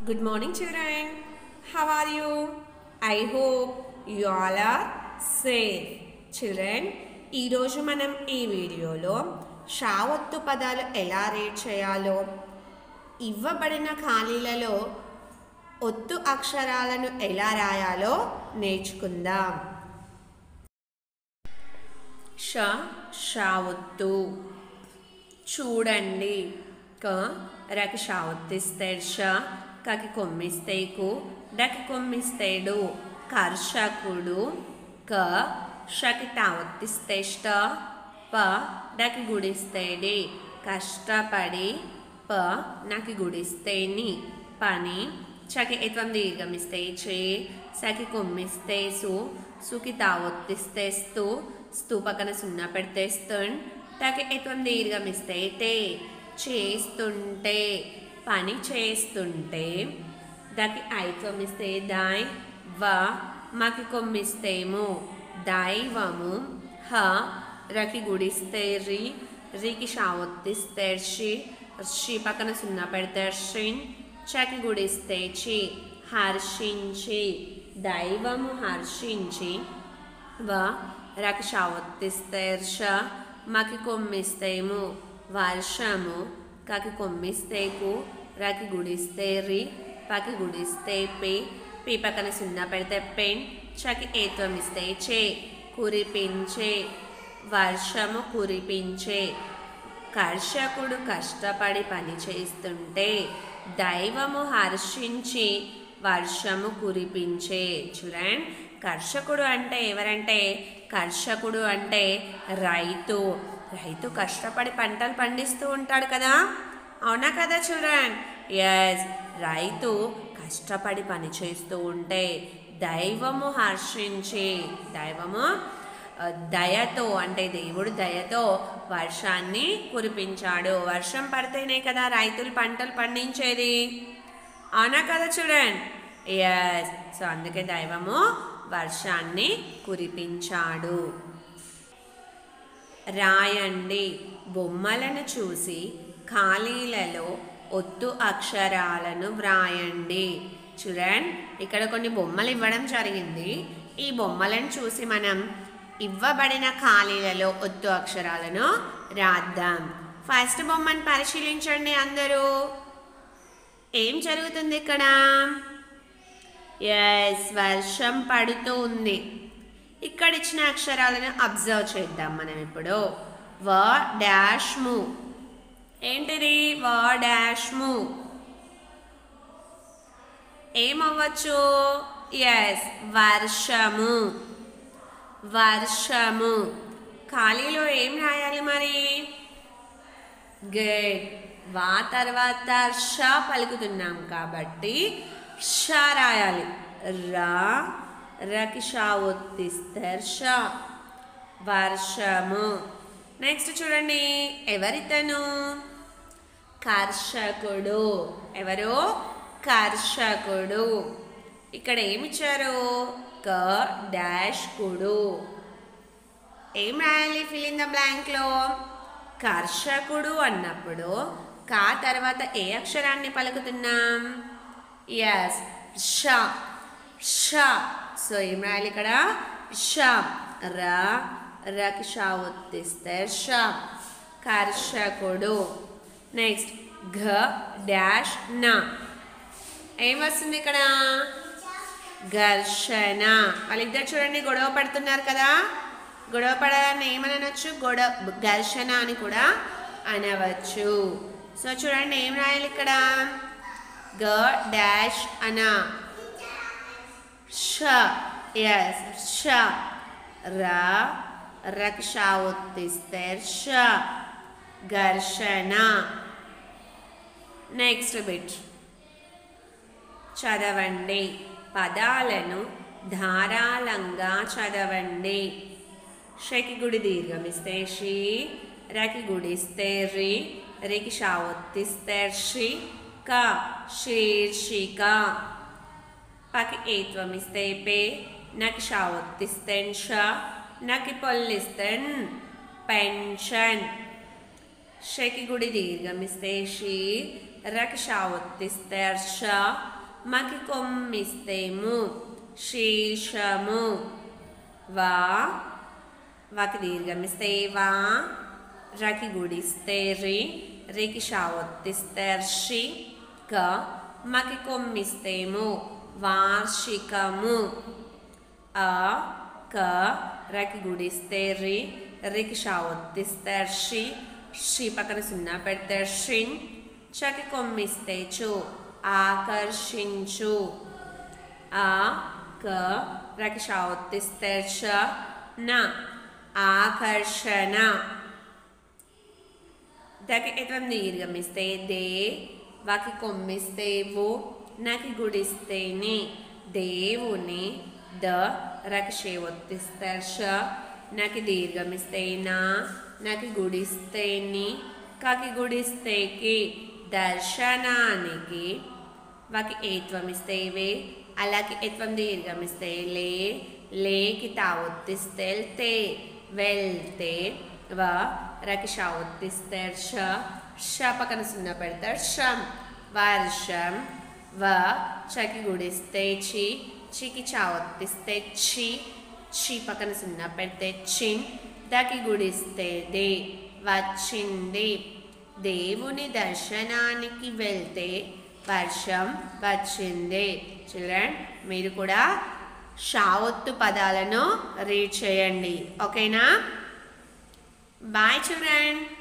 Good morning, children. How are you? I hope you all are safe. Children, ఈరోజు మనం ఈ వీడియోలో షావత్తు పదాలు ఎలా రేట్ చేయాలో ఇవ్వబడిన ఖాళీలలో ఒత్తు అక్షరాలను ఎలా రాయాలో నేర్చుకుందాం ష షావత్తు చూడండి క రకి షావత్తిస్తాడు ష కకి కొమ్మిస్తేకు డకి కొమ్మిస్తేడు కర్షకుడు క షకి టావత్తిస్తేష్ట ప డకి గుడిస్తేడి కష్టపడి ప నకి గుడిస్తేని పని చకి ఎత్వం దీర్ఘమిస్తే చే సకి కొమ్మిస్తే సు సుకి తావొత్తిస్తేస్తూ స్తూ పక్కన సున్నా పెడితేస్తున్ టకి ఎత్వం దీర్ఘమిస్తే తే చేస్తుంటే పని చేస్తుంటే దకి ఐత్వం ఇస్తే దాయ్ వ మకి కొమ్మిస్తేము దైవము హ రకి గుడిస్తే రి రికి షావొత్తిస్తే షి షి పక్కన సున్నా పెడితే షిన్ చకి గుడిస్తే చి హర్షించి దైవము హర్షించి వ రకి షావొత్తిస్తే ష మకి కొమ్మిస్తేము వర్షము కకి కొమ్మిస్తేకు రకి గుడిస్తే రి పకి గుడిస్తే పే పి పక్కన సున్నా పెడితే పెన్ చకి ఏత్వం ఇస్తే చే కురిపించే వర్షము కురిపించే కర్షకుడు కష్టపడి పని చేస్తుంటే దైవము హర్షించి వర్షము కురిపించే చూడండి కర్షకుడు అంటే ఎవరంటే కర్షకుడు అంటే రైతు రైతు కష్టపడి పంటలు పండిస్తూ ఉంటాడు కదా అవునా కదా చూడండి ఎస్ రైతు కష్టపడి పని చేస్తూ ఉంటే దైవము హర్షించి దైవము ఆ, దయతో అంటే దేవుడు దయతో వర్షాన్ని కురిపించాడు వర్షం పడితేనే కదా రైతులు పంటలు పండించేది అవునా కదా చూడండి ఎస్ సో అందుకే దైవము వర్షాన్ని కురిపించాడు రాయండి బొమ్మలను చూసి ఖాళీలలో ఒత్తు అక్షరాలను వ్రాయండి చూడండి ఇక్కడ కొన్ని బొమ్మలు ఇవ్వడం జరిగింది ఈ బొమ్మలను చూసి మనం ఇవ్వబడిన ఖాళీలలో ఒత్తు అక్షరాలను రాద్దాం ఫస్ట్ బొమ్మను పరిశీలించండి అందరూ ఏం జరుగుతుంది ఇక్కడ ఎస్ వర్షం పడుతూ ఉంది ఇక్కడ ఇచ్చిన అక్షరాలను అబ్జర్వ్ చేద్దాం మనం ఇప్పుడు వ డాష్ ము ఏంటిది వ డాష్ ము ఏమవ్వచ్చు ఎస్ వర్షము వర్షము ఖాళీలో ఏం రాయాలి మరి గుడ్ వా తర్వాత ష పలుకుతున్నాం కాబట్టి ష రాయాలి రా రకి షా ఒత్తిస్తే ష వర్షము నెక్స్ట్ చూడండి ఎవరితను కర్షకుడు ఎవరు కర్షకుడు ఇక్కడ ఏమిచ్చారు క డాష్ కుడు ఏం రాయాలి ఫిల్ ఇన్ ద బ్లాంక్లో కర్షకుడు అన్నప్పుడు కా తర్వాత ఏ అక్షరాన్ని పలుకుతున్నాం ఎస్ ష ష సో ఏం రాయాలి ఇక్కడ ష ర రకి షా ఒత్తిస్తే ష కర్షకుడు నెక్స్ట్ ఘ డాష్ న ఏం వస్తుంది ఇక్కడ ఘర్షణ వాళ్ళిద్దరు చూడండి గొడవ పడుతున్నారు కదా గొడవ పడాలని ఏమనొచ్చు గొడవ ఘర్షణ అని కూడా అనవచ్చు సో చూడండి ఏం రాయాలి ఇక్కడ గ డాష్ అన ష ఎస్ ష ర రక్షా ఒత్తిస్తే ష ఘర్షణ నెక్స్ట్ బిట్ చదవండి పదాలను ధారాళంగా చదవండి షకి గుడి దీర్ఘమిస్తే షి రకి గుడిస్తే రి రికి షా ఒత్తిస్తే షి క శీర్షిక పకి ఏత్వం ఇస్తే పే నకి షా ఒత్తిస్తెన్ ష నకి పొల్లిస్తెన్ పెన్షన్ షకి గుడి దీర్ఘమిస్తే షి రకి షా ఒత్తిస్తే ష మకి కొమ్మిస్తే ము శీర్షము వా వాకి దీర్ఘమిస్తే వా రకి గుడిస్తే రి రికి షా ఒత్తిస్తే షి క మకి కొమ్మిస్తేము వార్షికము ఆ క రకి గుడిస్తే రి రికి షా ఒత్తిస్తే షి షి పక్కన సున్నా పెడితే షిన్ చకి కొమ్మిస్తే చు ఆకర్షించు ఆ క రకి షా ఒత్తిస్తే చ న ఆకర్షణ దకి ఎత్వం దీర్ఘమిస్తే దే వాకి కొమ్మిస్తే వు నకి గుడిస్తేని దేవుని ద రక్షే ఒత్తిస్తే ష నకి దీర్ఘమిస్తే నా నకి గుడిస్తేని కకి గుడిస్తేకి దర్శనానికి వాకి ఏత్వం ఇస్తే వే అలాగే ఏత్వం దీర్ఘమిస్తే లే లేకి తా ఒత్తిస్తే తే వెళ్తే వ రకి షా ఒత్తిస్తే ష ష పక్కన సున్నా పెడతారు షం వర్షం వ చకి గుడిస్తే చి చికి చా ఒత్తిస్తే చి చి పక్కన సున్నా పెడితే చిన్ దకి గుడిస్తే దే వచ్చింది దేవుని దర్శనానికి వెళ్తే వర్షం వచ్చింది చిల్డ్రన్ మీరు కూడా షావొత్తు పదాలను రీడ్ చేయండి ఓకేనా బాయ్ చిల్డ్రన్